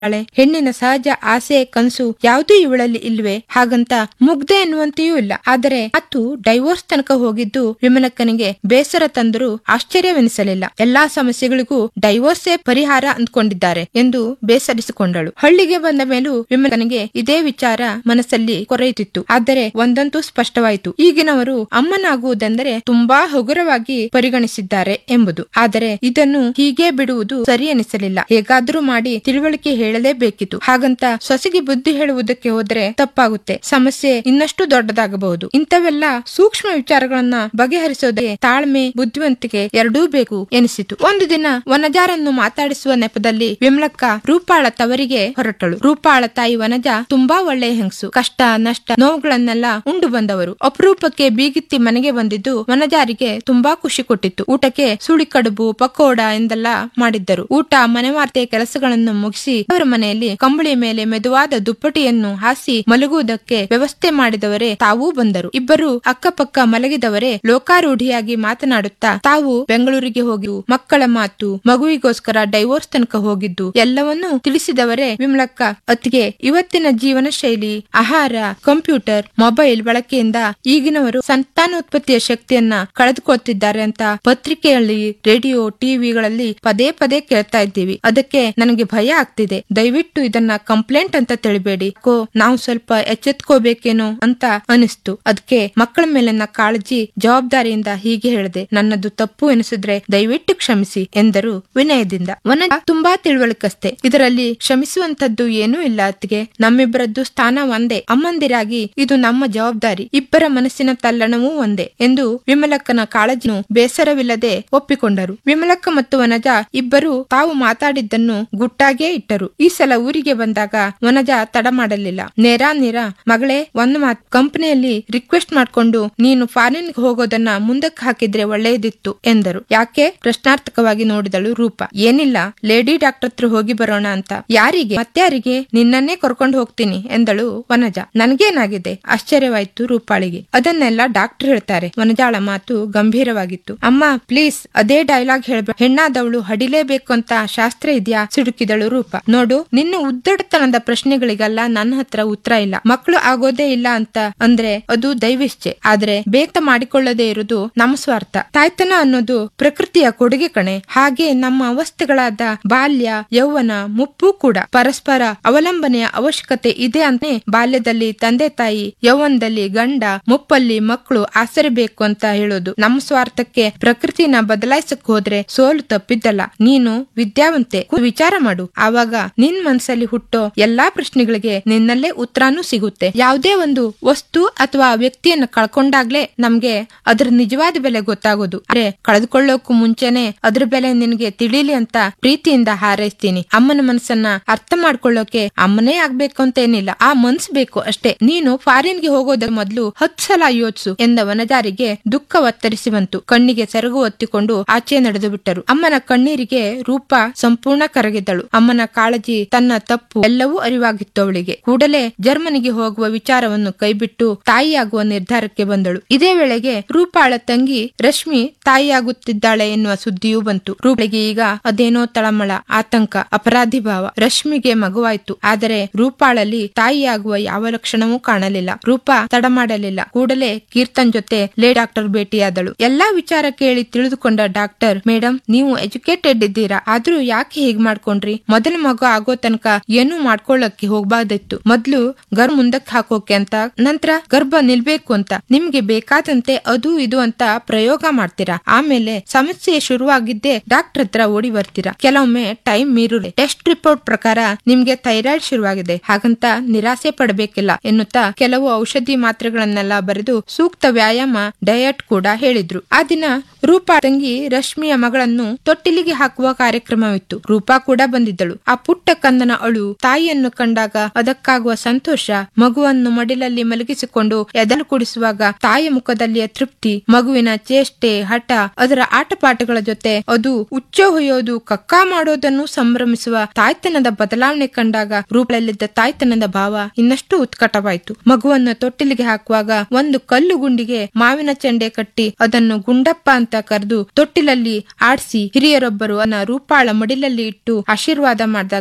ಇದ್ದಾಳೆ ಹೆಣ್ಣಿನ ಸಹಜ ಆಸೆ ಕನಸು ಯಾವುದೂ ಇವಳಲ್ಲಿ ಇಲ್ವೇ ಹಾಗಂತ ಮುಗ್ಧೆ ಎನ್ನುವಂತೆಯೂ ಇಲ್ಲ ಆದರೆ ಮತ್ತು ಡೈವೋರ್ಸ್ ತನಕ ಹೋಗಿದ್ದು ವಿಮಲಕ್ಕನಿಗೆ ಬೇಸರ ತಂದರೂ ಆಶ್ಚರ್ಯವೆನಿಸಲಿಲ್ಲ ಎಲ್ಲಾ ಸಮಸ್ಯೆಗಳಿಗೂ ಡೈವೋರ್ಸೇ ಪರಿಹಾರ ಅಂದ್ಕೊಂಡಿದ್ದಾರೆ ಎಂದು ಬೇಸರಿಸಿಕೊಂಡಳು ಹಳ್ಳಿಗೆ ಬಂದ ಮೇಲೂ ವಿಮಲಕ್ಕನಿಗೆ ಇದೇ ವಿಚಾರ ಮನಸ್ಸಲ್ಲಿ ಕೊರೆಯುತ್ತಿತ್ತು ಆದರೆ ಒಂದಂತೂ ಸ್ಪಷ್ಟವಾಯಿತು ಈಗಿನವರು ಅಮ್ಮನಾಗುವುದೆಂದರೆ ತುಂಬಾ ಹಗುರವಾಗಿ ಪರಿಗಣಿಸಿದ್ದಾರೆ ಎಂಬುದು ಆದರೆ ಇದನ್ನು ಹೀಗೆ ಬಿಡುವುದು ಸರಿ ಎನಿಸಲಿಲ್ಲ ಹೇಗಾದ್ರೂ ಮಾಡಿ ತಿಳುವಳಿಕೆ ಹೇಳಲೇಬೇಕಿತ್ತು ಹಾಗಂತ ಸೊಸೆಗೆ ಬುದ್ಧಿ ಹೇಳುವುದಕ್ಕೆ ಹೋದ್ರೆ ತಪ್ಪಾಗುತ್ತೆ ಸಮಸ್ಯೆ ಇನ್ನಷ್ಟು ದೊಡ್ಡದಾಗಬಹುದು ಇಂಥವೆಲ್ಲ ಸೂಕ್ಷ್ಮ ವಿಚಾರಗಳನ್ನ ಬಗೆಹರಿಸೋದಕ್ಕೆ ತಾಳ್ಮೆ ಬುದ್ಧಿವಂತಿಕೆ ಎರಡೂ ಬೇಕು ಎನಿಸಿತು ಒಂದು ದಿನ ವನಜಾರನ್ನು ಮಾತಾಡಿಸುವ ನೆಪದಲ್ಲಿ ವಿಮಲಕ್ಕ ರೂಪಾಳ ತವರಿಗೆ ಹೊರಟಳು ರೂಪಾಳ ತಾಯಿ ವನಜ ತುಂಬಾ ಒಳ್ಳೆಯ ಹೆಂಗಸು ಕಷ್ಟ ನಷ್ಟ ನೋವುಗಳನ್ನೆಲ್ಲ ಉಂಡು ಬಂದವರು ಅಪರೂಪಕ್ಕೆ ಬೀಗಿತ್ತಿ ಮನೆಗೆ ಬಂದಿದ್ದು ವನಜಾರಿಗೆ ತುಂಬಾ ಖುಷಿ ಕೊಟ್ಟಿತ್ತು ಊಟಕ್ಕೆ ಸುಳಿ ಕಡುಬು ಪಕೋಡ ಎಂದೆಲ್ಲ ಮಾಡಿದ್ದರು ಊಟ ಮನೆವಾರ್ತೆ ಕೆಲಸಗಳನ್ನು ಮುಗಿಸಿ ಅವರ ಮನೆಯಲ್ಲಿ ಕಂಬಳಿ ಮೇಲೆ ಮೆದುವಾದ ದುಪ್ಪಟಿಯನ್ನು ಹಾಸಿ ಮಲಗುವುದಕ್ಕೆ ವ್ಯವಸ್ಥೆ ಮಾಡಿದವರೇ ತಾವೂ ಬಂದರು ಇಬ್ಬರು ಅಕ್ಕಪಕ್ಕ ಮಲಗಿದವರೇ ಲೋಕಾರೂಢಿಯಾಗಿ ಮಾತನಾಡುತ್ತಾ ತಾವು ಬೆಂಗಳೂರಿಗೆ ಹೋಗಿ ಮಕ್ಕಳ ಮಾತು ಮಗುವಿಗೋಸ್ಕರ ಡೈವೋರ್ಸ್ ತನಕ ಹೋಗಿದ್ದು ಎಲ್ಲವನ್ನೂ ತಿಳಿಸಿದವರೇ ವಿಮಲಕ್ಕ ಅತ್ತಿಗೆ ಇವತ್ತಿನ ಜೀವನ ಶೈಲಿ ಆಹಾರ ಕಂಪ್ಯೂಟರ್ ಮೊಬೈಲ್ ಬಳಕೆಯಿಂದ ಈಗಿನವರು ಸಂತಾನೋತ್ಪತ್ತಿಯ ಶಕ್ತಿಯನ್ನ ಕಳೆದುಕೊಳ್ತಿದ್ದಾರೆ ಅಂತ ಪತ್ರಿಕೆಯಲ್ಲಿ ರೇಡಿಯೋ ಟಿವಿಗಳಲ್ಲಿ ಪದೇ ಪದೇ ಕೇಳ್ತಾ ಇದ್ದೀವಿ ಅದಕ್ಕೆ ನನಗೆ ಭಯ ಆಗ್ತಿದೆ ದಯವಿಟ್ಟು ಇದನ್ನ ಕಂಪ್ಲೇಂಟ್ ಅಂತ ತಿಳಿಬೇಡಿ ಕೋ ನಾವು ಸ್ವಲ್ಪ ಎಚ್ಚೆತ್ಕೋಬೇಕೇನೋ ಅಂತ ಅನಿಸ್ತು ಅದಕ್ಕೆ ಮಕ್ಕಳ ಮೇಲಿನ ಕಾಳಜಿ ಜವಾಬ್ದಾರಿಯಿಂದ ಹೀಗೆ ಹೇಳಿದೆ ನನ್ನದು ತಪ್ಪು ಎನಿಸಿದ್ರೆ ದಯವಿಟ್ಟು ಕ್ಷಮಿಸಿ ಎಂದರು ವಿನಯದಿಂದ ವನಜ ತುಂಬಾ ತಿಳುವಳಿಕಸ್ತೆ ಇದರಲ್ಲಿ ಕ್ಷಮಿಸುವಂತದ್ದು ಏನೂ ಇಲ್ಲ ಅತ್ತಿಗೆ ನಮ್ಮಿಬ್ಬರದ್ದು ಸ್ಥಾನ ಒಂದೇ ಅಮ್ಮಂದಿರಾಗಿ ಇದು ನಮ್ಮ ಜವಾಬ್ದಾರಿ ಇಬ್ಬರ ಮನಸ್ಸಿನ ತಲ್ಲಣವೂ ಒಂದೇ ಎಂದು ವಿಮಲಕ್ಕನ ಕಾಳಜಿನು ಬೇಸರವಿಲ್ಲದೆ ಒಪ್ಪಿಕೊಂಡರು ವಿಮಲಕ್ಕ ಮತ್ತು ವನಜ ಇಬ್ಬರು ತಾವು ಮಾತಾಡಿದ್ದನ್ನು ಗುಟ್ಟಾಗೇ ಇಟ್ಟರು ಈ ಸಲ ಊರಿಗೆ ಬಂದಾಗ ವನಜ ತಡ ಮಾಡಲಿಲ್ಲ ನೇರಾ ನೇರ ಮಗಳೇ ಒಂದು ಮಾತು ಕಂಪನಿಯಲ್ಲಿ ರಿಕ್ವೆಸ್ಟ್ ಮಾಡ್ಕೊಂಡು ನೀನು ಫಾರಿನ್ ಹೋಗೋದನ್ನ ಮುಂದಕ್ಕೆ ಹಾಕಿದ್ರೆ ಒಳ್ಳೆಯದಿತ್ತು ಎಂದರು ಯಾಕೆ ಪ್ರಶ್ನಾರ್ಥಕವಾಗಿ ನೋಡಿದಳು ರೂಪ ಏನಿಲ್ಲ ಲೇಡಿ ಡಾಕ್ಟರ್ ಹತ್ರ ಹೋಗಿ ಬರೋಣ ಅಂತ ಯಾರಿಗೆ ಮತ್ಯಾರಿಗೆ ನಿನ್ನನ್ನೇ ಕರ್ಕೊಂಡು ಹೋಗ್ತೀನಿ ಎಂದಳು ವನಜ ನನಗೇನಾಗಿದೆ ಆಶ್ಚರ್ಯವಾಯ್ತು ರೂಪಾಳಿಗೆ ಅದನ್ನೆಲ್ಲ ಡಾಕ್ಟರ್ ಹೇಳ್ತಾರೆ ವನಜಾಳ ಮಾತು ಗಂಭೀರವಾಗಿತ್ತು ಅಮ್ಮ ಪ್ಲೀಸ್ ಅದೇ ಡೈಲಾಗ್ ಹೇಳ್ಬೇಡ ಹೆಣ್ಣಾದವಳು ಹಡಿಲೇಬೇಕು ಅಂತ ಶಾಸ್ತ್ರ ಇದೆಯಾ ಸಿಡುಕಿದಳು ರೂಪ ನೋಡು ನಿನ್ನ ಉದ್ದಡತನದ ಪ್ರಶ್ನೆಗಳಿಗೆಲ್ಲ ನನ್ನ ಹತ್ರ ಉತ್ತರ ಇಲ್ಲ ಮಕ್ಕಳು ಆಗೋದೇ ಇಲ್ಲ ಅಂತ ಅಂದ್ರೆ ಅದು ದೈವಿಚ್ಛೆ ಆದ್ರೆ ಬೇಗ ಮಾಡಿಕೊಳ್ಳದೆ ಇರುವುದು ನಮ್ಮ ಸ್ವಾರ್ಥ ತಾಯ್ತನ ಅನ್ನೋದು ಪ್ರಕೃತಿಯ ಕೊಡುಗೆ ಕಣೆ ಹಾಗೆ ನಮ್ಮ ಅವಸ್ಥೆಗಳಾದ ಬಾಲ್ಯ ಯೌವನ ಮುಪ್ಪು ಕೂಡ ಪರಸ್ಪರ ಅವಲಂಬನೆಯ ಅವಶ್ಯಕತೆ ಇದೆ ಅಂತಾನೆ ಬಾಲ್ಯದಲ್ಲಿ ತಂದೆ ತಾಯಿ ಯೌವನದಲ್ಲಿ ಗಂಡ ಮುಪ್ಪಲ್ಲಿ ಮಕ್ಕಳು ಆಸರಿಬೇಕು ಅಂತ ಹೇಳೋದು ನಮ್ಮ ಸ್ವಾರ್ಥಕ್ಕೆ ಪ್ರಕೃತಿನ ಬದಲಾಯಿಸಕ್ ಹೋದ್ರೆ ಸೋಲು ತಪ್ಪಿದ್ದಲ್ಲ ನೀನು ವಿದ್ಯಾವಂತೆ ಕೂತ್ ವಿಚಾರ ಮಾಡು ಆವಾಗ ನಿನ್ ಮನ್ಸಲ್ಲಿ ಹುಟ್ಟೋ ಎಲ್ಲಾ ಪ್ರಶ್ನೆಗಳಿಗೆ ನಿನ್ನಲ್ಲೇ ಉತ್ತರಾನು ಸಿಗುತ್ತೆ ಯಾವುದೇ ಒಂದು ವಸ್ತು ಅಥವಾ ವ್ಯಕ್ತಿಯನ್ನ ಕಳ್ಕೊಂಡಾಗ್ಲೇ ನಮ್ಗೆ ಅದ್ರ ನಿಜವಾದ ಬೆಲೆ ಗೊತ್ತಾಗೋದು ಅರೆ ಕಳೆದುಕೊಳ್ಳೋಕು ಮುಂಚೆನೆ ಅದ್ರ ಬೆಲೆ ನಿನಗೆ ತಿಳಿಲಿ ಅಂತ ಪ್ರೀತಿಯಿಂದ ಹಾರೈಸ್ತೀನಿ ಅಮ್ಮನ ಮನಸ್ಸನ್ನ ಅರ್ಥ ಮಾಡ್ಕೊಳ್ಳೋಕೆ ಅಮ್ಮನೇ ಆಗ್ಬೇಕು ಅಂತ ಏನಿಲ್ಲ ಆ ಮನ್ಸ್ ಬೇಕು ಅಷ್ಟೇ ನೀನು ಫಾರಿನ್ಗೆ ಹೋಗೋದ ಮೊದ್ಲು ಹತ್ತು ಸಲ ಯೋಚಿಸು ಎಂದ ವನಜಾರಿಗೆ ದುಃಖ ಒತ್ತರಿಸಿ ಬಂತು ಕಣ್ಣಿಗೆ ಸೆರಗು ಒತ್ತಿಕೊಂಡು ಆಚೆ ನಡೆದು ಬಿಟ್ಟರು ಅಮ್ಮನ ಕಣ್ಣೀರಿಗೆ ರೂಪ ಸಂಪೂರ್ಣ ಕರಗಿದ್ದಳು ಅಮ್ಮನ ಕಾಳಜಿ ತನ್ನ ತಪ್ಪು ಎಲ್ಲವೂ ಅರಿವಾಗಿತ್ತು ಅವಳಿಗೆ ಕೂಡಲೇ ಜರ್ಮನಿಗೆ ಹೋಗುವ ವಿಚಾರವನ್ನು ಕೈಬಿಟ್ಟು ತಾಯಿಯಾಗುವ ನಿರ್ಧಾರಕ್ಕೆ ಬಂದಳು ಇದೇ ವೇಳೆಗೆ ರೂಪಾಳ ತಂಗಿ ರಶ್ಮಿ ತಾಯಿಯಾಗುತ್ತಿದ್ದಾಳೆ ಎನ್ನುವ ಸುದ್ದಿಯೂ ಬಂತು ರೂಪಳಿಗೆ ಈಗ ಅದೇನೋ ತಳಮಳ ಆತಂಕ ಅಪರಾಧಿ ಭಾವ ರಶ್ಮಿಗೆ ಮಗುವಾಯ್ತು ಆದರೆ ರೂಪಾಳಲ್ಲಿ ತಾಯಿಯಾಗುವ ಯಾವ ಲಕ್ಷಣವೂ ಕಾಣಲಿಲ್ಲ ರೂಪ ತಡ ಮಾಡಲಿಲ್ಲ ಕೂಡಲೇ ಕೀರ್ತನ್ ಜೊತೆ ಲೇ ಡಾಕ್ಟರ್ ಭೇಟಿಯಾದಳು ಎಲ್ಲಾ ವಿಚಾರ ಕೇಳಿ ತಿಳಿದುಕೊಂಡ ಡಾಕ್ಟರ್ ಮೇಡಮ್ ನೀವು ಎಜುಕೇಟೆಡ್ ಇದ್ದೀರಾ ಆದ್ರೂ ಯಾಕೆ ಹೀಗ್ ಮಾಡ್ಕೊಂಡ್ರಿ ಮೊದಲ ಮಗು ಆಗೋ ತನಕ ಏನೂ ಮಾಡ್ಕೊಳ್ಳಕ್ಕೆ ಹೋಗ್ಬಾರ್ದಿತ್ತು ಮೊದ್ಲು ಗರ್ಭ ಮುಂದಕ್ಕೆ ಹಾಕೋಕೆ ಅಂತ ನಂತರ ಗರ್ಭ ನಿಲ್ಬೇಕು ಅಂತ ನಿಮ್ಗೆ ಬೇಕಾದಂತೆ ಅದು ಇದು ಅಂತ ಪ್ರಯೋಗ ಮಾಡ್ತೀರಾ ಆಮೇಲೆ ಸಮಸ್ಯೆ ಶುರುವಾಗಿದ್ದೆ ಡಾಕ್ಟರ್ ಹತ್ರ ಓಡಿ ಬರ್ತೀರಾ ಕೆಲವೊಮ್ಮೆ ಟೈಮ್ ಮೀರುಲೆ ಟೆಸ್ಟ್ ರಿಪೋರ್ಟ್ ಪ್ರಕಾರ ನಿಮ್ಗೆ ಥೈರಾಯ್ಡ್ ಶುರುವಾಗಿದೆ ಹಾಗಂತ ನಿರಾಸೆ ಪಡಬೇಕಿಲ್ಲ ಎನ್ನುತ್ತಾ ಕೆಲವು ಔಷಧಿ ಮಾತ್ರೆಗಳನ್ನೆಲ್ಲ ಬರೆದು ಸೂಕ್ತ ವ್ಯಾಯಾಮ ಡಯಟ್ ಕೂಡ ಹೇಳಿದ್ರು ಆ ದಿನ ರೂಪಾ ತಂಗಿ ರಶ್ಮಿಯ ಮಗಳನ್ನು ತೊಟ್ಟಿಲಿಗೆ ಹಾಕುವ ಕಾರ್ಯಕ್ರಮವಿತ್ತು ರೂಪಾ ಕೂಡ ಬಂದಿದ್ದಳು ಆ ಪುಟ್ಟ ಕಂದನ ಅಳು ತಾಯಿಯನ್ನು ಕಂಡಾಗ ಅದಕ್ಕಾಗುವ ಸಂತೋಷ ಮಗುವನ್ನು ಮಡಿಲಲ್ಲಿ ಮಲಗಿಸಿಕೊಂಡು ಎದಲು ಕುಡಿಸುವಾಗ ತಾಯಿಯ ಮುಖದಲ್ಲಿಯ ತೃಪ್ತಿ ಮಗುವಿನ ಚೇಷ್ಟೆ ಹಠ ಅದರ ಆಟಪಾಠಗಳ ಜೊತೆ ಅದು ಉಚ್ಚ ಹೊಯ್ಯೋದು ಕಕ್ಕಾ ಮಾಡೋದನ್ನು ಸಂಭ್ರಮಿಸುವ ತಾಯ್ತನದ ಬದಲಾವಣೆ ಕಂಡಾಗ ರೂಪದಲ್ಲಿದ್ದ ತಾಯ್ತನದ ಭಾವ ಇನ್ನಷ್ಟು ಉತ್ಕಟವಾಯಿತು ಮಗುವನ್ನು ತೊಟ್ಟಿಲಿಗೆ ಹಾಕುವಾಗ ಒಂದು ಕಲ್ಲು ಗುಂಡಿಗೆ ಮಾವಿನ ಚೆಂಡೆ ಕಟ್ಟಿ ಅದನ್ನು ಗುಂಡಪ್ಪ ಅಂತ ಕರೆದು ತೊಟ್ಟಿಲಲ್ಲಿ ಆಡಿಸಿ ಹಿರಿಯರೊಬ್ಬರು ಅನ್ನ ರೂಪಾಳ ಮಡಿಲಲ್ಲಿ ಇಟ್ಟು ಆಶೀರ್ವಾದ ಮಾಡಿದಾಗ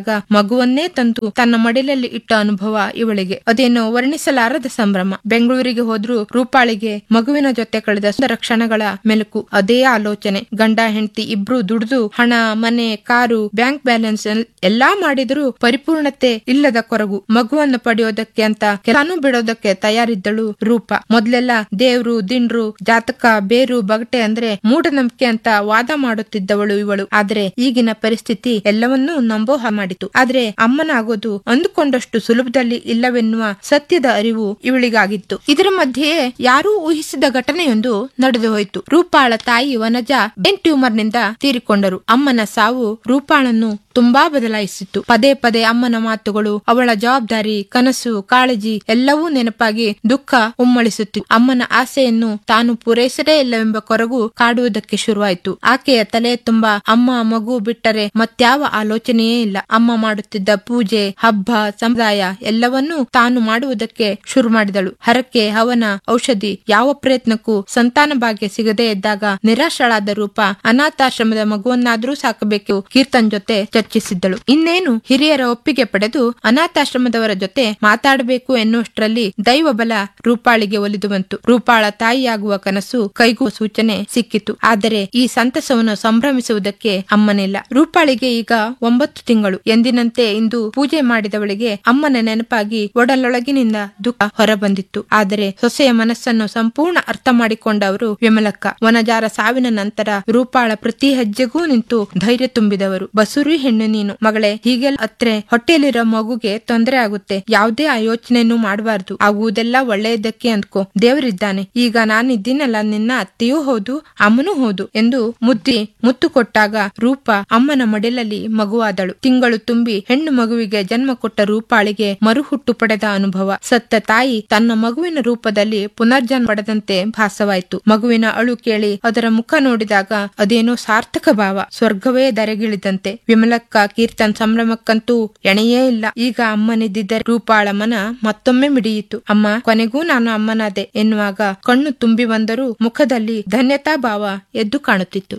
ಮಗುವನ್ನೇ ತಂದು ತನ್ನ ಮಡಿಲಲ್ಲಿ ಇಟ್ಟ ಅನುಭವ ಇವಳಿಗೆ ಅದೇನೋ ವರ್ಣಿಸಲಾರದ ಸಂಭ್ರಮ ಬೆಂಗಳೂರಿಗೆ ಹೋದ್ರೂ ರೂಪಾಳಿಗೆ ಮಗುವಿನ ಜೊತೆ ಕಳೆದ ಸುಂದರ ಕ್ಷಣಗಳ ಮೆಲುಕು ಅದೇ ಆಲೋಚನೆ ಗಂಡ ಹೆಂಡತಿ ಇಬ್ರು ದುಡಿದು ಹಣ ಮನೆ ಕಾರು ಬ್ಯಾಂಕ್ ಬ್ಯಾಲೆನ್ಸ್ ಎಲ್- ಎಲ್ಲಾ ಮಾಡಿದರೂ ಪರಿಪೂರ್ಣತೆ ಇಲ್ಲದ ಕೊರಗು ಮಗುವನ್ನು ಪಡೆಯೋದಕ್ಕೆ ಅಂತ ಕೆಲಾನು ಬಿಡೋದಕ್ಕೆ ತಯಾರಿದ್ದಳು ರೂಪ ಮೊದ್ಲೆಲ್ಲ ದೇವ್ರು ದಿಂಡ್ರು ಜಾತಕ ಬೇರು ಬಗಟೆ ಅಂದ್ರೆ ಮೂಢನಂಬಿಕೆ ಅಂತ ವಾದ ಮಾಡುತ್ತಿದ್ದವಳು ಇವಳು ಆದ್ರೆ ಈಗಿನ ಪರಿಸ್ಥಿತಿ ಎಲ್ಲವನ್ನೂ ನಂಬೋ ಹಾಗೆ ಮಾಡಿತು ಆದ್ರೆ ಅಮ್ಮನಾಗೋದು ಅಂದುಕೊಂಡಷ್ಟು ಸುಲಭದಲ್ಲಿ ಇಲ್ಲವೆನ್ನುವ ಸತ್ಯದ ಅರಿವು ಇವಳಿಗಾಗಿತ್ತು ಇದರ ಮಧ್ಯೆಯೇ ಯಾರೂ ಊಹಿಸಿದ ಘಟನೆಯೊಂದು ನಡೆದು ಹೋಯಿತು ರೂಪಾಳ ತಾಯಿ ವನಜ ಬ್ರೈನ್ ಟ್ಯೂಮರ್ ನಿಂದ ತೀರಿಕೊಂಡರು ಅಮ್ಮನ ಸಾವು ರೂಪಾಳನ್ನು ತುಂಬಾ ಬದಲಾಯಿಸಿತ್ತು ಪದೇ ಪದೇ ಅಮ್ಮನ ಮಾತುಗಳು ಅವಳ ಜವಾಬ್ದಾರಿ ಕನಸು ಕಾಳಜಿ ಎಲ್ಲವೂ ನೆನಪಾಗಿ ದುಃಖ ಉಮ್ಮಳಿಸುತ್ತಿತ್ತು ಅಮ್ಮನ ಆಸೆಯನ್ನು ತಾನು ಪೂರೈಸಲೇ ಇಲ್ಲವೆಂಬ ಕೊರಗು ಕಾಡುವುದಕ್ಕೆ ಶುರುವಾಯಿತು ಆಕೆಯ ತಲೆ ತುಂಬಾ ಅಮ್ಮ ಮಗು ಬಿಟ್ಟರೆ ಮತ್ಯಾವ ಆಲೋಚನೆಯೇ ಇಲ್ಲ ಅಮ್ಮ ಮಾಡುತ್ತಿದ್ದ ಪೂಜೆ ಹಬ್ಬ ಸಂಪ್ರದಾಯ ಎಲ್ಲವನ್ನೂ ತಾನು ಮಾಡುವುದಕ್ಕೆ ಶುರು ಮಾಡಿದಳು ಹರಕೆ ಹವನ ಔಷಧಿ ಯಾವ ಪ್ರಯತ್ನಕ್ಕೂ ಸಂತಾನ ಭಾಗ್ಯ ಸಿಗದೇ ಇದ್ದಾಗ ನಿರಾಶಳಾದ ರೂಪ ಅನಾಥಾಶ್ರಮದ ಮಗುವನ್ನಾದ್ರೂ ಸಾಕಬೇಕು ಕೀರ್ತನ್ ಜೊತೆ ಚರ್ಚಿಸಿದ್ದಳು ಇನ್ನೇನು ಹಿರಿಯರ ಒಪ್ಪಿಗೆ ಪಡೆದು ಅನಾಥಾಶ್ರಮದವರ ಜೊತೆ ಮಾತಾಡಬೇಕು ಎನ್ನುವಷ್ಟರಲ್ಲಿ ದೈವ ಬಲ ರೂಪಾಳಿಗೆ ಒಲಿದು ಬಂತು ರೂಪಾಳ ತಾಯಿಯಾಗುವ ಕನಸು ಕೈಗೂ ಸೂಚನೆ ಸಿಕ್ಕಿತು ಆದರೆ ಈ ಸಂತಸವನ್ನು ಸಂಭ್ರಮಿಸುವುದಕ್ಕೆ ಅಮ್ಮನಿಲ್ಲ ರೂಪಾಳಿಗೆ ಈಗ ಒಂಬತ್ತು ತಿಂಗಳು ಎಂದಿನಂತೆ ಇಂದು ಪೂಜೆ ಮಾಡಿದವಳಿಗೆ ಅಮ್ಮನ ನೆನಪಾಗಿ ಒಡಲೊಳಗಿನಿಂದ ದುಃಖ ಹೊರಬಂದಿತ್ತು ಆದರೆ ಸೊಸೆಯ ಮನಸ್ಸನ್ನು ಸಂಪೂರ್ಣ ಅರ್ಥ ಮಾಡಿಕೊಂಡವರು ವಿಮಲಕ್ಕ ವನಜಾರ ಸಾವಿನ ನಂತರ ರೂಪಾಳ ಪ್ರತಿ ಹೆಜ್ಜೆಗೂ ನಿಂತು ಧೈರ್ಯ ತುಂಬಿದವರು ಬಸುರಿ ಹೆಣ್ಣು ನೀನು ಮಗಳೇ ಹೀಗೆಲ್ಲ ಅತ್ರೆ ಹೊಟ್ಟೆಯಲ್ಲಿರೋ ಮಗುಗೆ ತೊಂದರೆ ಆಗುತ್ತೆ ಯಾವುದೇ ಆ ಯೋಚನೆಯನ್ನು ಮಾಡಬಾರ್ದು ಆಗುವುದೆಲ್ಲ ಒಳ್ಳೆಯದಕ್ಕೆ ಅಂದ್ಕೋ ದೇವರಿದ್ದಾನೆ ಈಗ ನಾನಿದ್ದೀನಲ್ಲ ನಿನ್ನ ಅತ್ತೆಯೂ ಹೌದು ಅಮ್ಮನೂ ಹೌದು ಎಂದು ಮುದ್ದಿ ಮುತ್ತು ಕೊಟ್ಟಾಗ ರೂಪ ಅಮ್ಮನ ಮಡಿಲಲ್ಲಿ ಮಗುವಾದಳು ತಿಂಗಳು ತುಂಬಿ ಹೆಣ್ಣು ಮಗುವಿಗೆ ಜನ್ಮ ಕೊಟ್ಟ ರೂಪಾಳಿಗೆ ಮರುಹುಟ್ಟು ಪಡೆದ ಅನುಭವ ಸತ್ತ ತಾಯಿ ತನ್ನ ಮಗುವಿನ ರೂಪದಲ್ಲಿ ಪುನರ್ಜನ್ಮ ಪಡೆದಂತೆ ಭಾಸವಾಯಿತು ಮಗುವಿನ ಅಳು ಕೇಳಿ ಅದರ ಮುಖ ನೋಡಿದಾಗ ಅದೇನೋ ಸಾರ್ಥಕ ಭಾವ ಸ್ವರ್ಗವೇ ದರೆಗಿಳಿದಂತೆ ವಿಮಲಕ್ಕ ಕೀರ್ತನ್ ಸಂಭ್ರಮಕ್ಕಂತೂ ಎಣೆಯೇ ಇಲ್ಲ ಈಗ ಅಮ್ಮನಿದ್ದರೆ ರೂಪಾಳ ಮನ ಮತ್ತೊಮ್ಮೆ ಮಿಡಿಯಿತು ಅಮ್ಮ ಕೊನೆಗೂ ನಾನು ಅಮ್ಮನಾದೆ ಎನ್ನುವಾಗ ಕಣ್ಣು ತುಂಬಿ ಬಂದರೂ ಮುಖದಲ್ಲಿ ಧನ್ಯತಾ ಭಾವ ಎದ್ದು ಕಾಣುತ್ತಿತ್ತು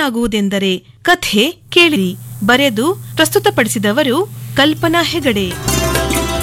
ಅಮ್ಮನಾಗುವುದೆಂದರೆ ಕಥೆ ಕೇಳಿರಿ ಬರೆದು ಪ್ರಸ್ತುತಪಡಿಸಿದವರು ಕಲ್ಪನಾ ಹೆಗಡೆ